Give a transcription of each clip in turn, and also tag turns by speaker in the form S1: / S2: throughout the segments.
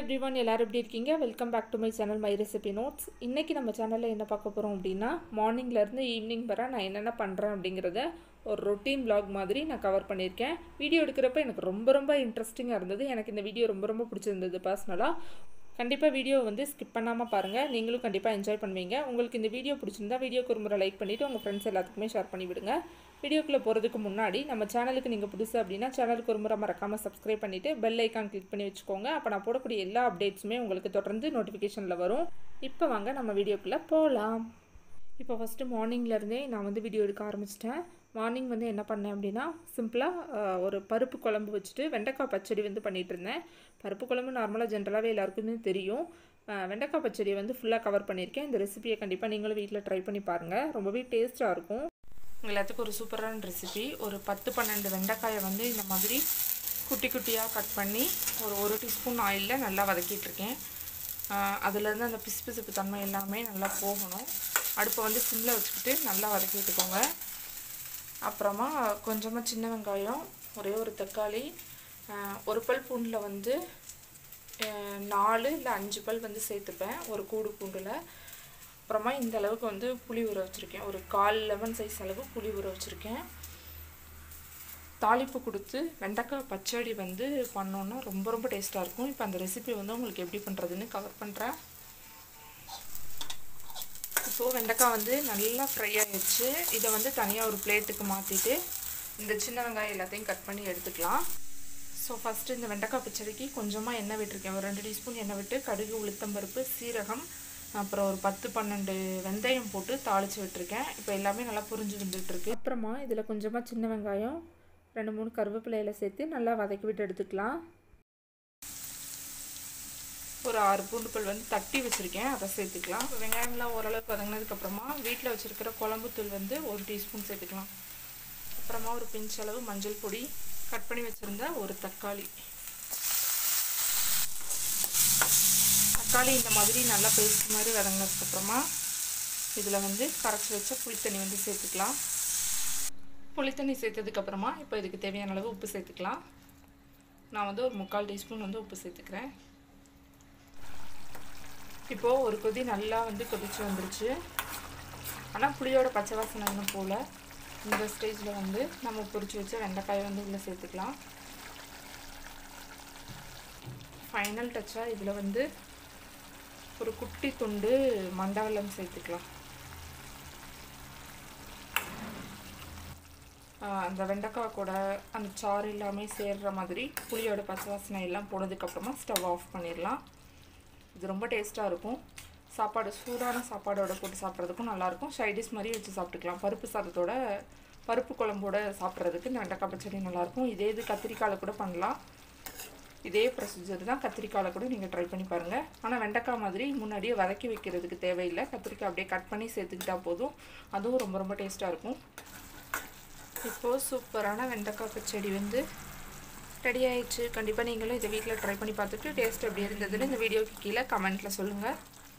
S1: every one எல்லோரும் எப்படி இருக்கீங்க welcome back to my channel my recipe notes இன்றைக்கி நம்ம சேனலில் என்ன பார்க்க போகிறோம் அப்படின்னா மார்னிங்லேருந்து ஈவினிங் வரை நான் என்னென்ன பண்ணுறேன் அப்படிங்கிறத ஒரு ரொட்டீன் vlog மாதிரி நான் கவர் பண்ணியிருக்கேன் வீடியோ எடுக்கிறப்ப எனக்கு ரொம்ப ரொம்ப இன்ட்ரெஸ்டிங்காக இருந்தது எனக்கு இந்த வீடியோ ரொம்ப ரொம்ப பிடிச்சிருந்தது பர்சனலாக கண்டிப்பாக வீடியோ வந்து ஸ்கிப் பண்ணாமல் பாருங்கள் நீங்களும் கண்டிப்பாக என்ஜாய் பண்ணுவீங்க உங்களுக்கு இந்த வீடியோ பிடிச்சிருந்தா வீடியோக்கு ஒரு முறை லைக் பண்ணிவிட்டு உங்கள் ஃப்ரெண்ட்ஸ் எல்லாத்துக்குமே ஷேர் பண்ணி விடுங்க வீடியோக்குள்ளே போகிறதுக்கு முன்னாடி நம்ம சேனலுக்கு நீங்கள் புதுசு அப்படின்னா சேனலுக்கு ஒரு முறை மறக்காமல் சப்ஸ்கிரைப் பண்ணிவிட்டு பெல் ஐக்கான் கிளிக் பண்ணி வச்சுக்கோங்க அப்போ நான் போடக்கூடிய எல்லா அப்டேட்ஸுமே உங்களுக்கு தொடர்ந்து நோட்டிஃபிகேஷனில் வரும் இப்போ வாங்க நம்ம வீடியோக்குள்ளே போகலாம் இப்போ ஃபஸ்ட்டு மார்னிங்லேருந்தே நான் வந்து வீடியோ எடுக்க ஆரம்பிச்சிட்டேன் மார்னிங் வந்து என்ன பண்ணேன் அப்படின்னா சிம்பிளாக ஒரு பருப்பு குழம்பு வச்சுட்டு வெண்டைக்காய் பச்சடி வந்து பண்ணிகிட்டு இருந்தேன் பருப்பு குழம்பு நார்மலாக ஜென்ரலாகவே எல்லாருக்குமே தெரியும் அஹ் வெண்டைக்காய் பச்சடியை வந்து ஃபுல்லாக கவர் பண்ணியிருக்கேன் இந்த ரெசிபியை கண்டிப்பாக நீங்களும் வீட்டில் ட்ரை பண்ணி பாருங்கள் ரொம்பவே டேஸ்ட்டாக இருக்கும் உங்கள் எல்லாத்துக்கும் ஒரு சூப்பரான ரெசிபி ஒரு பத்து பன்னெண்டு வெண்டைக்காயை வந்து இந்த மாதிரி குட்டி குட்டியாக கட் பண்ணி ஒரு ஒரு டீஸ்பூன் ஆயிலில் நல்லா வதக்கிட்டு இருக்கேன் ஆஹ் அதுலேருந்து அந்த பிசு பிசுப்பு தன்மை எல்லாமே நல்லா போகணும் அடுப்பை வந்து சிம்மில் வச்சுக்கிட்டு நல்லா வதக்கி விட்டுக்கோங்க அப்புறமா கொஞ்சமாக சின்ன வெங்காயம் ஒரே ஒரு தக்காளி ஆஹ் ஒரு பல் பூண்டில் வந்து ஆஹ் நாலு இல்லை அஞ்சு பல் வந்து சேர்த்துப்பேன் ஒரு கூடு பூண்டில் அப்புறமா இந்த அளவுக்கு வந்து புளி ஊற வச்சுருக்கேன் ஒரு கால் லெமன் சைஸ் அளவு புளி ஊற வச்சுருக்கேன் தாளிப்பு கொடுத்து வெண்டைக்காய் பச்சடி வந்து பண்ணோன்னா ரொம்ப ரொம்ப டேஸ்ட்டாக இருக்கும் இப்போ அந்த ரெசிபி வந்து உங்களுக்கு எப்படி பண்ணுறதுன்னு கவர் பண்ணுறேன் இப்போது வெண்டைக்காய் வந்து நல்லா ஃப்ரை ஆகிடுச்சு இதை வந்து தனியாக ஒரு பிளேட்டுக்கு மாற்றிட்டு இந்த சின்ன வெங்காயம் எல்லாத்தையும் கட் பண்ணி எடுத்துக்கலாம் ஸோ ஃபஸ்ட்டு இந்த வெண்டைக்காய் பச்சடிக்கு கொஞ்சமாக எண்ணெய் விட்டுருக்கேன் ஒரு ரெண்டு டீஸ்பூன் எண்ணெய் விட்டு கடுகு உளுத்தம்பருப்பு சீரகம் அப்புறம் ஒரு பத்து பன்னெண்டு வெந்தயம் போட்டு தாளித்து விட்டுருக்கேன் இப்போ எல்லாமே நல்லா புரிஞ்சு வந்துட்டுருக்கு அப்புறமா இதில் கொஞ்சமாக சின்ன வெங்காயம் ரெண்டு மூணு கருவேப்பிலையில சேர்த்து நல்லா வதக்கி விட்டு எடுத்துக்கலாம் ஒரு ஆறு பூண்டு பல் வந்து தட்டி வச்சுருக்கேன் அதை சேர்த்துக்கலாம் இப்போ வெங்காயம்லாம் ஓரளவுக்கு வதங்கினதுக்கப்புறமா வீட்டில் வச்சுருக்கிற குழம்புத்தூள் வந்து ஒரு டீஸ்பூன் சேர்த்துக்கலாம் அப்புறமா ஒரு பிஞ்ச் அளவு மஞ்சள் பொடி கட் பண்ணி வச்சுருந்த ஒரு தக்காளி தக்காளி இந்த மாதிரி நல்லா பேஸ்ட் மாதிரி வதங்கினதுக்கப்புறமா இதில் வந்து கரைச்சி வச்ச புளித்தண்ணி வந்து சேர்த்துக்கலாம் புளித்தண்ணி சேர்த்ததுக்கப்புறமா இப்போ இதுக்கு தேவையான அளவு உப்பு சேர்த்துக்கலாம் நான் வந்து ஒரு முக்கால் டீஸ்பூன் வந்து உப்பு சேர்த்துக்கிறேன் இப்போது ஒரு கொதி நல்லா வந்து கொதிச்சு வந்துருச்சு ஆனால் புளியோட பச்சை வாசனை இன்னும் போல் இந்த ஸ்டேஜில் வந்து நம்ம பொரிச்சு வச்ச வெண்டைக்காயை வந்து உள்ளே சேர்த்துக்கலாம் ஃபைனல் டச்சாக இதில் வந்து ஒரு குட்டி துண்டு மண்டவெல்லம் சேர்த்துக்கலாம் அந்த வெண்டைக்காய் கூட அந்த சாறு எல்லாமே சேர்கிற மாதிரி புளியோட பச்சை வாசனை எல்லாம் போனதுக்கப்புறமா ஸ்டவ் ஆஃப் பண்ணிடலாம் இது ரொம்ப டேஸ்ட்டாக இருக்கும் சாப்பாடு சூடான சாப்பாடோட போட்டு சாப்பிட்றதுக்கும் நல்லாயிருக்கும் சைடிஷ் மாதிரி வச்சு சாப்பிட்டுக்கலாம் பருப்பு சாதத்தோட பருப்பு குழம்போட சாப்பிட்றதுக்கு இந்த வெண்டைக்காய் பச்சடி நல்லாயிருக்கும் இதே இது கத்திரிக்காயில் கூட பண்ணலாம் இதே ப்ரொசீஜர் தான் கத்திரிக்காயில் கூட நீங்கள் ட்ரை பண்ணி பாருங்கள் ஆனால் வெண்டைக்காய் மாதிரி முன்னாடியே வதக்கி வைக்கிறதுக்கு தேவையில்லை கத்திரிக்காய் அப்படியே கட் பண்ணி சேர்த்துக்கிட்டா போதும் அதுவும் ரொம்ப ரொம்ப டேஸ்ட்டாக இருக்கும் இப்போது சூப்பரான வெண்டைக்காய் பச்சடி வந்து ரெடி ஆயிடுச்சு கண்டிப்பாக நீங்களும் இதை வீட்டில் ட்ரை பண்ணி பார்த்துட்டு டேஸ்ட் எப்படி இருந்ததுன்னு இந்த வீடியோக்கு கீழே கமெண்ட்டில் சொல்லுங்கள்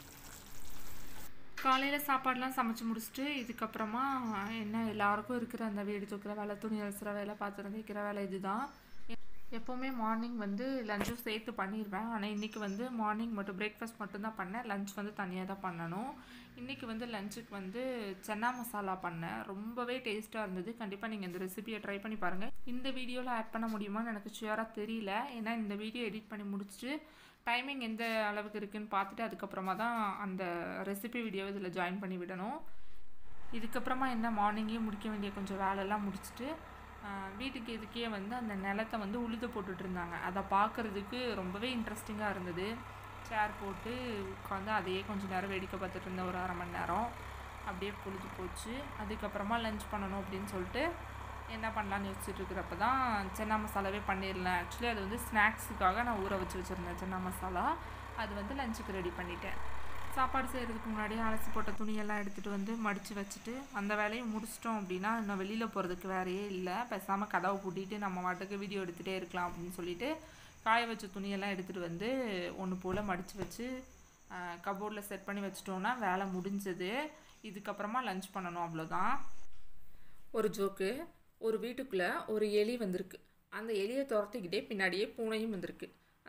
S1: காலையில் சாப்பாடெலாம் சமைச்சு முடிச்சுட்டு இதுக்கப்புறமா என்ன எல்லாருக்கும் இருக்கிற அந்த வீடு தூக்குற வேலை துணி அலசுகிற வேலை பாத்திரம் வைக்கிற வேலை இதுதான் எப்போவுமே மார்னிங் வந்து லஞ்சும் சேர்த்து பண்ணிடுவேன் ஆனால் இன்றைக்கி வந்து மார்னிங் மட்டும் பிரேக்ஃபாஸ்ட் மட்டும்தான் பண்ணேன் லஞ்ச் வந்து தனியாக தான் பண்ணணும் இன்றைக்கி வந்து லஞ்சுக்கு வந்து சென்னா மசாலா பண்ணேன் ரொம்பவே டேஸ்ட்டாக இருந்தது கண்டிப்பாக நீங்கள் இந்த ரெசிபியை ட்ரை பண்ணி பாருங்கள் இந்த வீடியோவில் ஆட் பண்ண முடியுமான்னு எனக்கு ஷியராக தெரியல ஏன்னா இந்த வீடியோ எடிட் பண்ணி முடிச்சுட்டு டைமிங் எந்த அளவுக்கு இருக்குதுன்னு பார்த்துட்டு அதுக்கப்புறமா தான் அந்த ரெசிபி வீடியோ இதில் ஜாயின் பண்ணி விடணும் இதுக்கப்புறமா என்ன மார்னிங்கே முடிக்க வேண்டிய கொஞ்சம் வேலையெல்லாம் முடிச்சுட்டு வீட்டுக்கு இதுக்கே வந்து அந்த நிலத்தை வந்து உழுது போட்டுட்டு இருந்தாங்க அதை பார்க்குறதுக்கு ரொம்பவே இன்ட்ரெஸ்டிங்காக இருந்தது சேர் போட்டு உட்காந்து அதையே கொஞ்சம் நேரம் வேடிக்கை பார்த்துட்டு இருந்தேன் ஒரு அரை மணி நேரம் அப்படியே பொழுது போச்சு அதுக்கப்புறமா லஞ்ச் பண்ணணும் அப்படின்னு சொல்லிட்டு என்ன பண்ணலான்னு யோசிச்சுட்டு இருக்கிறப்ப தான் சென்னா மசாலாவே பண்ணிடலாம் ஆக்சுவலி அது வந்து ஸ்நாக்ஸுக்காக நான் ஊற வச்சு வச்சுருந்தேன் சென்னா மசாலா அது வந்து லஞ்சுக்கு ரெடி பண்ணிட்டேன் சாப்பாடு செய்கிறதுக்கு முன்னாடி அலசி போட்ட துணியெல்லாம் எடுத்துகிட்டு வந்து மடித்து வச்சுட்டு அந்த வேலையை முடிச்சிட்டோம் அப்படின்னா இன்னும் வெளியில் போகிறதுக்கு வேறையே இல்லை பேசாமல் கதவை பூட்டிட்டு நம்ம வாட்டுக்கு வீடியோ எடுத்துகிட்டே இருக்கலாம் அப்படின்னு சொல்லிட்டு காய வச்ச துணியெல்லாம் எடுத்துகிட்டு வந்து ஒன்று போல் மடித்து வச்சு கபோர்டில் செட் பண்ணி வச்சிட்டோன்னா வேலை முடிஞ்சது இதுக்கப்புறமா லஞ்ச் பண்ணணும் அவ்வளோதான் ஒரு ஜோக்கு ஒரு வீட்டுக்குள்ளே ஒரு எலி வந்திருக்கு அந்த எலியை துரத்திக்கிட்டே பின்னாடியே பூனையும் வந்திருக்கு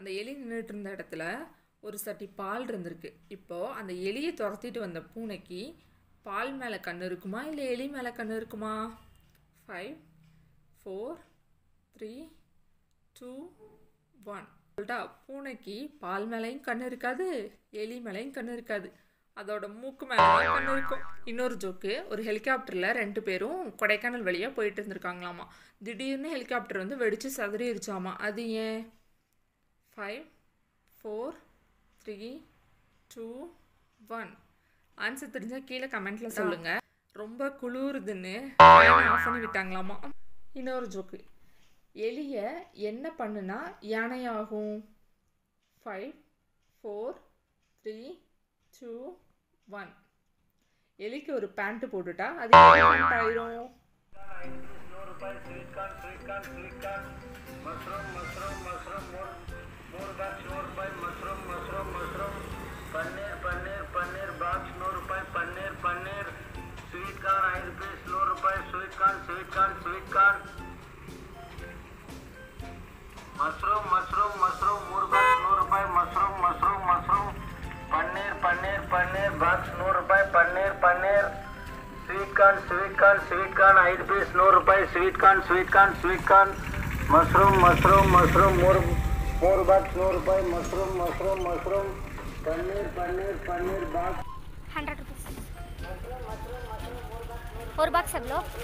S1: அந்த எலி நின்றுட்டு இருந்த இடத்துல ஒரு சட்டி பால் இருந்திருக்கு இப்போது அந்த எலியை துரத்திட்டு வந்த பூனைக்கு பால் மேலே கண்ணு இருக்குமா இல்லை எலி மேலே கண்ணு இருக்குமா five four three two one சொல்லிட்டா பூனைக்கு பால் மேலேயும் கண்ணு இருக்காது எலி மேலேயும் கண்ணு இருக்காது அதோட மூக்கு மேலே கண்ணு இருக்கும் இன்னொரு ஜோக்கு ஒரு ஹெலிகாப்டரில் ரெண்டு பேரும் கொடைக்கானல் வழியாக போயிட்டு இருந்திருக்காங்களாமா திடீர்னு ஹெலிகாப்டர் வந்து வெடித்து சதறிடுச்சாமா அது ஏன் five four three two one answer தெரிஞ்சால் கீழே கமெண்ட்டில் சொல்லுங்கள் ரொம்ப குளிருதுன்னு ஆஃப் பண்ணி விட்டாங்களாமா இன்னொரு ஜோக்கு எலிய என்ன பண்ணுனா யானையாகும் five four three two one எலிக்கு ஒரு பேண்ட் போட்டுட்டா அது பேண்ட் ஆயிரும்
S2: நூறு ரூபாய் sweet corn sweet corn sweet corn mushroom mushroom mushroom மூணு மூணு பாக்ஸ் நூறு ரூபாய் mushroom mushroom mushroom paneer paneer paneer box நூறு ரூபாய் பன்னீர் பன்னீர் ஸ்வீட் கார்ன் ஐந்து பீஸ் நூறு ரூபாய் sweet corn sweet corn sweet corn mushroom mushroom mushroom மூணு பாக்ஸ் நூறு ரூபாய் mushroom mushroom mushroom paneer paneer paneer box நூறு ரூபாய் paneer paneer sweet corn sweet corn sweet corn ஐದು பீஸ் நூறு ரூபாய் sweet corn sweet corn sweet corn mushroom mushroom mushroom ಮೂರು ಮೂರು ಬಾಕ್ಸ್ ನೂರು ರೂಪಾಯಿ mushroom mushroom mushroom paneer paneer paneer box
S3: hundred rupees और बॉक्स सब लोग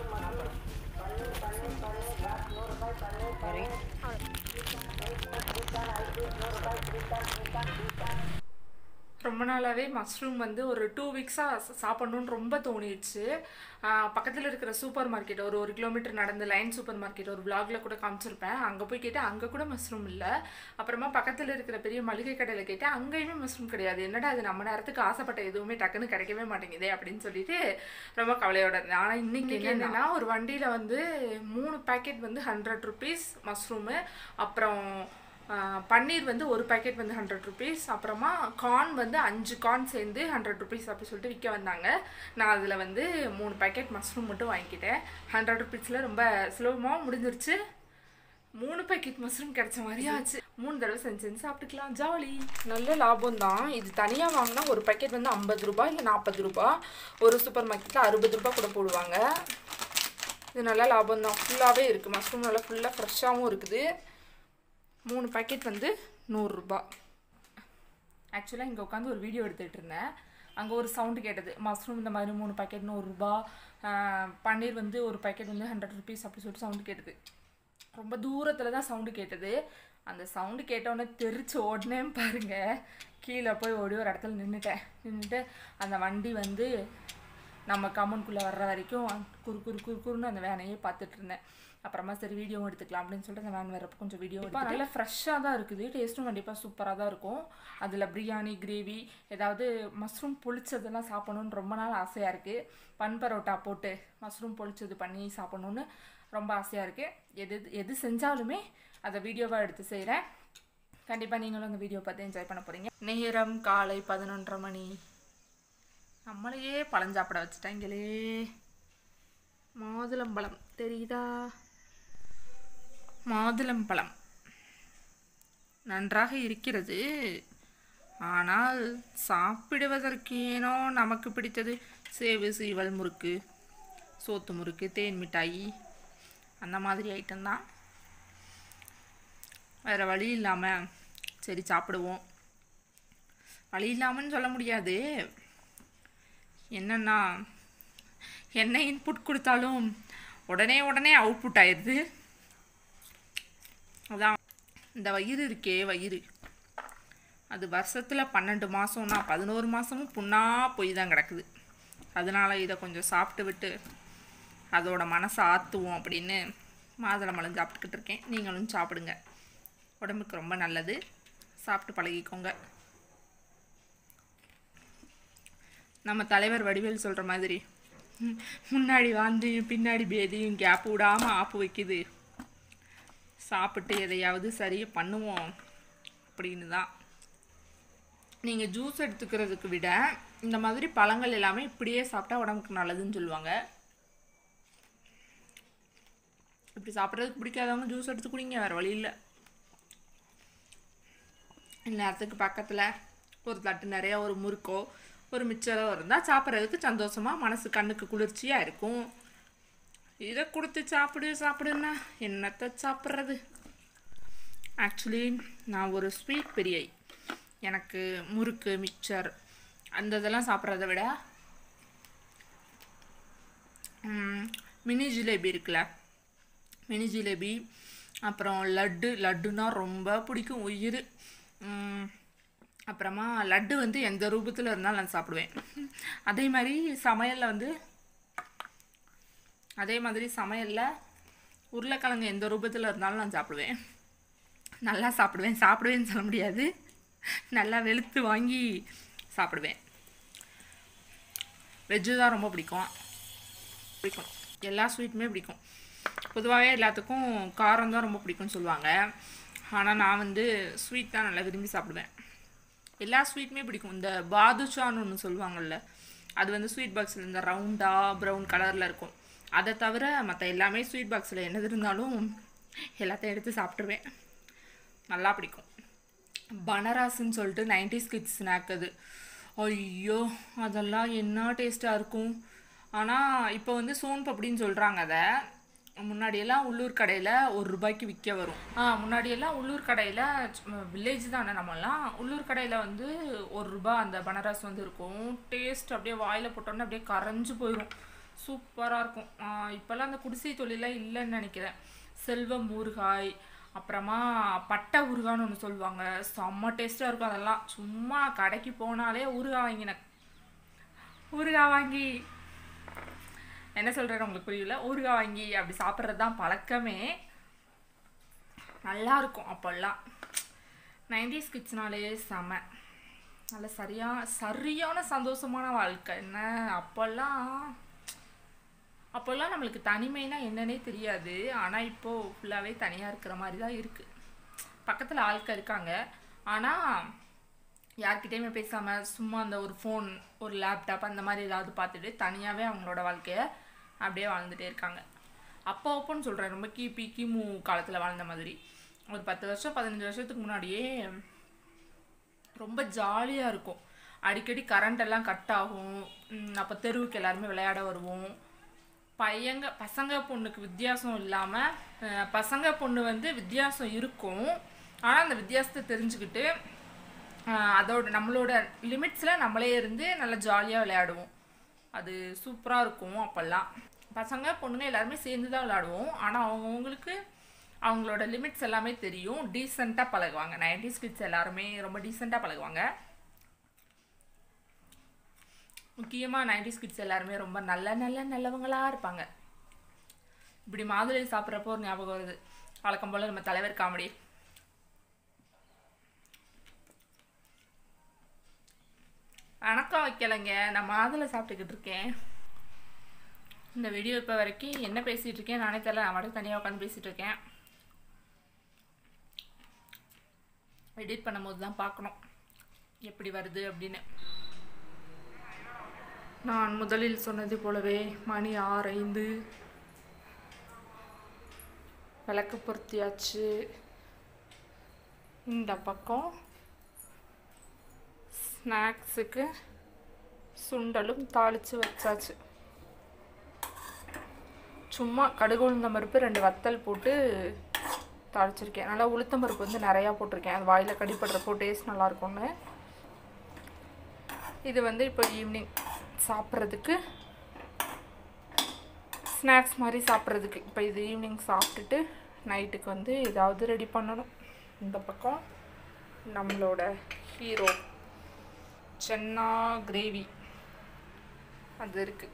S1: ரொம்ப நாளாகவே மஷ்ரூம் வந்து ஒரு டூ வீக்ஸாக சாப்பிட்ணுன்னு ரொம்ப தோணிடுச்சு பக்கத்தில் இருக்கிற சூப்பர் மார்க்கெட் ஒரு ஒரு கிலோமீட்டர் நடந்து லைன் சூப்பர் மார்க்கெட் ஒரு vlogல கூட காமிச்சிருப்பேன் அங்கே போய் கேட்டேன் அங்கே கூட மஷ்ரூம் இல்லை அப்புறமா பக்கத்தில் இருக்கிற பெரிய மளிகை கடையில் கேட்டேன் அங்கேயுமே மஷ்ரூம் கிடையாது என்னடா அது நம்ம நேரத்துக்கு ஆசைப்பட்ட எதுவுமே டக்குன்னு கிடைக்கவே மாட்டேங்குதே அப்படின்னு சொல்லிட்டு ரொம்ப கவலையோட இருந்தேன் ஆனால் இன்னைக்கு என்னன்னா ஒரு வண்டியில் வந்து மூணு பேக்கெட் வந்து ஹண்ட்ரட் ருபீஸ் மஷ்ரூமு அப்புறம் ஆஹ் பன்னீர் வந்து ஒரு பேக்கெட் வந்து ஹண்ட்ரட் ருபீஸ் அப்புறமா கார்ன் வந்து அஞ்சு கார்ன் சேர்ந்து ஹண்ட்ரட் ருபீஸ் அப்படி சொல்லிட்டு விற்க வந்தாங்க நான் அதில் வந்து மூணு பேக்கெட் மஷ்ரூம் மட்டும் வாங்கிக்கிட்டேன் ஹண்ட்ரட் ருபீஸில் ரொம்ப சுலபமாக முடிஞ்சிருச்சு மூணு பேக்கெட் மஷ்ரூம் கிடைச்ச மாதிரி ஆச்சு மூணு தடவை செஞ்சு செஞ்சு சாப்பிட்டுக்கலாம் ஜாலி நல்ல லாபம் தான் இது தனியாக வாங்கினா ஒரு பேக்கெட் வந்து ஐம்பது ரூபாய் இல்லை நாற்பது ரூபாய் ஒரு சூப்பர் மார்க்கெட்டில் அறுபது ரூபாய் கூட போடுவாங்க இது நல்லா லாபம் தான் ஃபுல்லாகவே இருக்குது மஷ்ரூம் நல்லா ஃபுல்லாக ஃப்ரெஷ்ஷாகவும் இருக்குது மூணு பாக்கெட் வந்து நூறுரூபா ஆக்சுவலாக இங்கே உட்காந்து ஒரு வீடியோ எடுத்துகிட்டு இருந்தேன் அங்கே ஒரு சவுண்டு கேட்டது மஷ்ரூம் இந்த மாதிரி மூணு பாக்கெட் நூறுரூபா பன்னீர் வந்து ஒரு பாக்கெட் வந்து ஹண்ட்ரட் ருபீஸ் அப்படி சொல்லிட்டு சவுண்டு கேட்டது ரொம்ப தூரத்தில் தான் சவுண்டு கேட்டது அந்த சவுண்டு கேட்டோடனே தெரிச்சு ஓடினே பாருங்க கீழே போய் ஓடி ஒரு இடத்துல நின்றுட்டேன் நின்றுட்டு அந்த வண்டி வந்து நம்ம கம்மனுக்குள்ளே வர்ற வரைக்கும் குறு குறு குறு குறுன்னு அந்த வேனையே பார்த்துட்டு இருந்தேன் அப்புறமா சரி வீடியோ எடுத்துக்கலாம் அப்படின்னு சொல்லிட்டு அந்த வேன் வரப்போ கொஞ்சம் வீடியோ எடுத்து நல்லா ஃப்ரெஷ்ஷாக தான் இருக்குது டேஸ்ட்டும் கண்டிப்பாக சூப்பராக தான் இருக்கும் அதில் பிரியாணி கிரேவி ஏதாவது மஷ்ரூம் பொளிச்சதெல்லாம் சாப்பிடணுன்னு ரொம்ப நாள் ஆசையாக இருக்குது பன் பரோட்டா போட்டு மஷ்ரூம் பொளிச்சது பண்ணி சாப்பிடணுன்னு ரொம்ப ஆசையாக இருக்குது எது எது செஞ்சாலுமே அதை வீடியோவாக எடுத்து செய்கிறேன் கண்டிப்பாக நீங்களும் அந்த வீடியோ பார்த்து என்ஜாய் பண்ண போகிறீங்க நேரம் காலை பதினொன்றரை மணி நம்மளையே பழம் சாப்பிட வச்சுட்டாங்களே மாதுளம்பழம் தெரியுதா மாதுளம்பழம் நன்றாக இருக்கிறது ஆனால் சாப்பிடுவதற்கேனோ நமக்கு பிடித்தது சேவு சீவல் முறுக்கு சோத்து முறுக்கு தேன் மிட்டாய் அந்த மாதிரி ஐட்டம் தான் வேறு வழி இல்லாமல் சரி சாப்பிடுவோம் வழி இல்லாமன்னு சொல்ல முடியாது என்னன்னா என்ன இன்புட் கொடுத்தாலும் உடனே உடனே அவுட்புட் ஆயிடுது அதான் இந்த வயிறு இருக்கே வயிறு அது வருஷத்தில் பன்னெண்டு மாதம்னா பதினோரு மாதமும் புண்ணாக போய் தான் கிடக்குது அதனால இதை கொஞ்சம் சாப்பிட்டு விட்டு அதோட மனசை ஆற்றுவோம் அப்படின்னு மாதுளம்பழம் சாப்பிட்டுக்கிட்டு இருக்கேன் நீங்களும் சாப்பிடுங்க உடம்புக்கு ரொம்ப நல்லது சாப்பிட்டு பழகிக்கோங்க நம்ம தலைவர் வடிவேல் சொல்கிற மாதிரி ம், முன்னாடி வாந்தியும் பின்னாடி பேதியும் கேப் விடாமல் ஆப்பு வைக்குது சாப்பிட்டு எதையாவது சரி பண்ணுவோம் அப்படின்னு தான் நீங்கள் ஜூஸ் எடுத்துக்கிறதுக்கு விட இந்த மாதிரி பழங்கள் எல்லாமே இப்படியே சாப்பிட்டா உடம்புக்கு நல்லதுன்னு சொல்லுவாங்க இப்படி சாப்பிட்றதுக்கு பிடிக்காதவங்க ஜூஸ் எடுத்து குடிங்க வேறு வழி இல்லை நேரத்துக்கு பக்கத்தில் ஒரு தட்டு நிறைய ஒரு முறுக்கோ ஒரு மிச்சரோ இருந்தால் சாப்பிட்றதுக்கு சந்தோஷமாக மனசு கண்ணுக்கு குளிர்ச்சியாக இருக்கும் இதை கொடுத்து சாப்பிடு சாப்பிடுன்னா என்னத்தை சாப்பிட்றது ஆக்சுவலி நான் ஒரு ஸ்வீட் பிரியை எனக்கு முறுக்கு மிக்சர் அந்த இதெல்லாம் சாப்பிட்றத விட ம், மினி ஜிலேபி இருக்குல்ல மினி ஜிலேபி அப்புறம் லட்டு லட்டுனா ரொம்ப பிடிக்கும் உயிர் ம், அப்புறமா லட்டு வந்து எந்த ரூபத்தில் இருந்தாலும் நான் சாப்பிடுவேன் அதே மாதிரி சமையலில் வந்து அதே மாதிரி சமையலில் உருளைக்கிழங்கு எந்த ரூபத்தில் இருந்தாலும் நான் சாப்பிடுவேன் நல்லா சாப்பிடுவேன் சாப்பிடுவேன்னு சொல்ல முடியாது நல்லா வெளுத்து வாங்கி சாப்பிடுவேன் வெஜ்ஜு தான் ரொம்ப பிடிக்கும் பிடிக்கும் எல்லா ஸ்வீட்டுமே பிடிக்கும் பொதுவாகவே எல்லாத்துக்கும் காரம் தான் ரொம்ப பிடிக்கும்னு சொல்லுவாங்க ஆனால் நான் வந்து ஸ்வீட் தான் நல்லா விரும்பி சாப்பிடுவேன் எல்லா ஸ்வீட்டுமே பிடிக்கும் இந்த பாதுஷான்னு ஒன்று சொல்லுவாங்கல்ல அது வந்து ஸ்வீட் பாக்ஸில் இந்த ரவுண்டாக ப்ரௌன் கலரில் இருக்கும் அதை தவிர மற்ற எல்லாமே ஸ்வீட் பாக்ஸில் என்னது இருந்தாலும் எல்லாத்தையும் எடுத்து சாப்பிட்ருவேன் நல்லா பிடிக்கும் பனராஸ்ன்னு சொல்லிட்டு 90s கிட்ஸ் ஸ்நாக் அது ஐயோ அதெல்லாம் என்ன டேஸ்ட்டாக இருக்கும் ஆனால் இப்போ வந்து சோன் பப்படின்னு சொல்கிறாங்க அதை முன்னாடியெல்லாம் உள்ளூர் கடையில் ஒரு ரூபாய்க்கு விற்க வரும் ஆ முன்னாடியெல்லாம் உள்ளூர் கடையில் வில்லேஜ் தானே நம்மலாம் உள்ளூர் கடையில் வந்து ஒரு ரூபாய் அந்த பனராஸ் வந்து இருக்கும் டேஸ்ட் அப்படியே வாயில் போட்டோன்னே அப்படியே கரைஞ்சு போயிடும் சூப்பராக இருக்கும் ஆ, இப்போல்லாம் அந்த குடிசை தொழிலாம் இல்லைன்னு நினைக்கிறேன் செல்வம் ஊறுகாய் அப்புறமா பட்டை ஊறுகான்னு ஒன்று சொல்லுவாங்க செம்ம டேஸ்ட்டாக இருக்கும் அதெல்லாம் சும்மா கடைக்கு போனாலே ஊறுகாய் வாங்கினேன் ஊறுகாய் வாங்கி என்ன சொல்கிறேன்னு உங்களுக்கு புரியல ஊறுகாய் வாங்கி அப்படி சாப்பிட்றது தான் பழக்கமே நல்லா இருக்கும் அப்போல்லாம் நைன்டிஸ் கிட்ஸ்னாலே செம நல்ல சரியா சரியான சந்தோஷமான வாழ்க்கை என்ன அப்போல்லாம் அப்போல்லாம் நம்மளுக்கு தனிமைனா என்னன்னே தெரியாது ஆனால் இப்போது ஃபுல்லாகவே தனியாக இருக்கிற மாதிரி தான் இருக்குது பக்கத்தில் ஆட்கள் இருக்காங்க ஆனால் யார்கிட்டயுமே பேசாமல் சும்மா அந்த ஒரு ஃபோன் ஒரு லேப்டாப் அந்த மாதிரி ஏதாவது பார்த்துட்டு தனியாகவே அவங்களோட வாழ்க்கையை அப்படியே வாழ்ந்துட்டே இருக்காங்க அப்போ அப்போன்னு சொல்கிறேன் ரொம்ப கிபி கிமு காலத்தில் வாழ்ந்த மாதிரி ஒரு பத்து வருஷம் பதினஞ்சு வருஷத்துக்கு முன்னாடியே ரொம்ப ஜாலியாக இருக்கும் அடிக்கடி கரண்ட் எல்லாம் கட் ஆகும் அப்போ தெருவுக்கு எல்லாருமே விளையாட வருவோம் பையங்க பசங்க பொண்ணுக்கு வித்தியாசம் இல்லாமல் பசங்க பொண்ணு வந்து வித்தியாசம் இருக்கும் ஆனால் அந்த வித்தியாசத்தை தெரிஞ்சுக்கிட்டு அஹ், அதோட நம்மளோட லிமிட்ஸில் நம்மளே இருந்து நல்லா ஜாலியாக விளையாடுவோம் அது சூப்பராக இருக்கும் அப்போல்லாம் பசங்க பொண்ணுங்க எல்லாருமே சேர்ந்து தான் விளையாடுவோம் ஆனால் அவங்கவுங்களுக்கு அவங்களோட லிமிட்ஸ் எல்லாமே தெரியும் டீசெண்டாக பழகுவாங்க நைன்டிஸ் கிட்ஸ் எல்லாருமே ரொம்ப டீசெண்டாக பழகுவாங்க முக்கியமாக நைன்டிஸ் கிட்ஸ் எல்லாருமே ரொம்ப நல்ல நல்ல நல்லவங்களா இருப்பாங்க இப்படி மாதுளை சாப்பிட்றப்போ ஒரு ஞாபகம் வருது வழக்கம் போல் நம்ம தலைவர் காமெடி வணக்கம் வைக்கலைங்க நான் மாதுளை சாப்பிட்டுக்கிட்டு இருக்கேன் இந்த வீடியோ இப்போ வரைக்கும் என்ன பேசிகிட்டு இருக்கேன் நானே தெரியல நான் மட்டும் தனியாக உட்காந்து பேசிகிட்டு இருக்கேன் எடிட் பண்ணும்போது தான் பார்க்கணும் எப்படி வருது அப்படின்னு நான் முதலில் சொன்னது போலவே மணி ஆறு ஐந்து விளக்கு பொருத்தியாச்சு இந்த பக்கம் ஸ்நாக்ஸுக்கு சுண்டலும் தாளித்து வச்சாச்சு சும்மா கடுகு உளுந்தம் பருப்பு ரெண்டு வத்தல் போட்டு தாளிச்சிருக்கேன் நல்லா உளுத்தம் பருப்பு வந்து நிறையா போட்டிருக்கேன் அது வாயில் கடிப்படுறப்போ டேஸ்ட் நல்லாயிருக்கும்னு இது வந்து இப்போ ஈவினிங் சாப்பிட்றதுக்கு ஸ்நாக்ஸ் மாதிரி சாப்பிட்றதுக்கு இப்போ இது ஈவினிங் சாப்பிட்டுட்டு நைட்டுக்கு வந்து ஏதாவது ரெடி பண்ணணும் இந்த பக்கம் நம்மளோட ஹீரோ சென்னா கிரேவி அது இருக்குது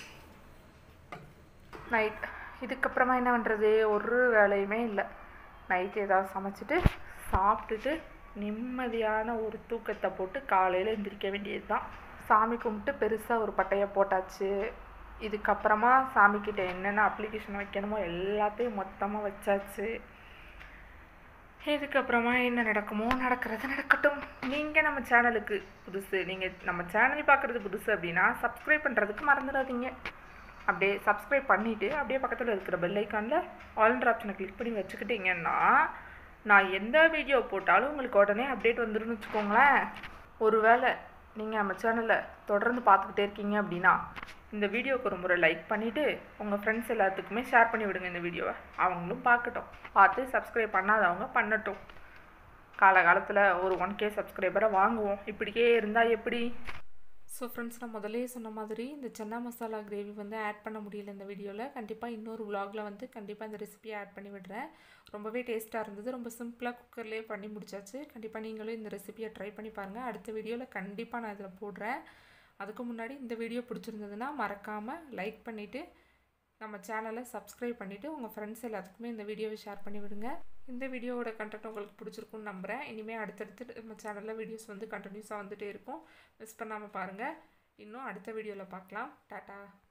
S1: நைட் இதுக்கப்புறமா என்ன பண்ணுறது ஒரு வேலையுமே இல்லை நைட்டு ஏதாவது சமைச்சிட்டு சாப்பிட்டுட்டு நிம்மதியான ஒரு தூக்கத்தை போட்டு காலையில் எந்திரிக்க வேண்டியது தான் சாமி கும்பிட்டு பெருசாக ஒரு பட்டையை போட்டாச்சு இதுக்கப்புறமா சாமிக்கிட்ட என்னென்ன அப்ளிகேஷன் வைக்கணுமோ எல்லாத்தையும் மொத்தமாக வச்சாச்சு இதுக்கப்புறமா என்ன நடக்குமோ நடக்கிறது நடக்கட்டும் நீங்கள் நம்ம சேனலுக்கு புதுசு நீங்கள் நம்ம சேனல் பார்க்குறது புதுசு அப்படின்னா சப்ஸ்கிரைப் பண்ணுறதுக்கு மறந்துடாதீங்க அப்படியே சப்ஸ்கிரைப் பண்ணிவிட்டு அப்படியே பக்கத்தில் இருக்கிற பெல் ஐக்கானில் ஆல்ன்ற ஆப்ஷனை கிளிக் பண்ணி வச்சுக்கிட்டிங்கன்னா நான் எந்த வீடியோ போட்டாலும் உங்களுக்கு உடனே அப்டேட் வந்துருன்னு வச்சுக்கோங்களேன் ஒருவேளை நீங்கள் நம்ம சேனலை தொடர்ந்து பார்த்துக்கிட்டே இருக்கீங்க அப்படின்னா இந்த வீடியோக்கு ஒரு முறை லைக் பண்ணிவிட்டு உங்கள் ஃப்ரெண்ட்ஸ் எல்லாத்துக்குமே ஷேர் பண்ணி விடுங்க இந்த வீடியோவை அவங்களும் பார்க்கட்டும் பார்த்து சப்ஸ்கிரைப் பண்ணாதவங்க பண்ணட்டும் காலகாலத்தில் ஒரு ஒன் கே சப்ஸ்கிரைபரை வாங்குவோம் இப்படியே இருந்தால் எப்படி ஸோ ஃப்ரெண்ட்ஸ் நான் முதல்லயே சொன்ன மாதிரி இந்த சன்னா மசாலா கிரேவி வந்து ஆட் பண்ண முடியல இந்த வீடியோவில் கண்டிப்பாக இன்னொரு vlogல வந்து கண்டிப்பாக இந்த ரெசிபியை ஆட் பண்ணி விடுறேன் ரொம்பவே டேஸ்ட்டாக இருந்தது ரொம்ப சிம்பிளாக குக்கர்லேயே பண்ணி முடிச்சாச்சு கண்டிப்பாக நீங்களும் இந்த ரெசிபியை ட்ரை பண்ணி பாருங்கள் அடுத்த வீடியோவில் கண்டிப்பாக நான் இதில் போடுறேன் அதுக்கு முன்னாடி இந்த வீடியோ பிடிச்சிருந்ததுன்னா மறக்காமல் லைக் பண்ணிவிட்டு நம்ம சேனலை சப்ஸ்கிரைப் பண்ணிவிட்டு உங்கள் ஃப்ரெண்ட்ஸ் எல்லாத்துக்குமே இந்த வீடியோவை ஷேர் பண்ணி விடுங்க இந்த வீடியோவோட கண்டென்ட் உங்களுக்கு பிடிச்சிருக்குன்னு நம்புகிறேன் இனிமேல் அடுத்தடுத்து நம்ம சேனலில் வீடியோஸ் வந்து கண்டினியூஸாக வந்துகிட்டே இருக்கும் மிஸ் பண்ணாமல் பாருங்கள் இன்னும் அடுத்த வீடியோவில் பார்க்கலாம் டாட்டா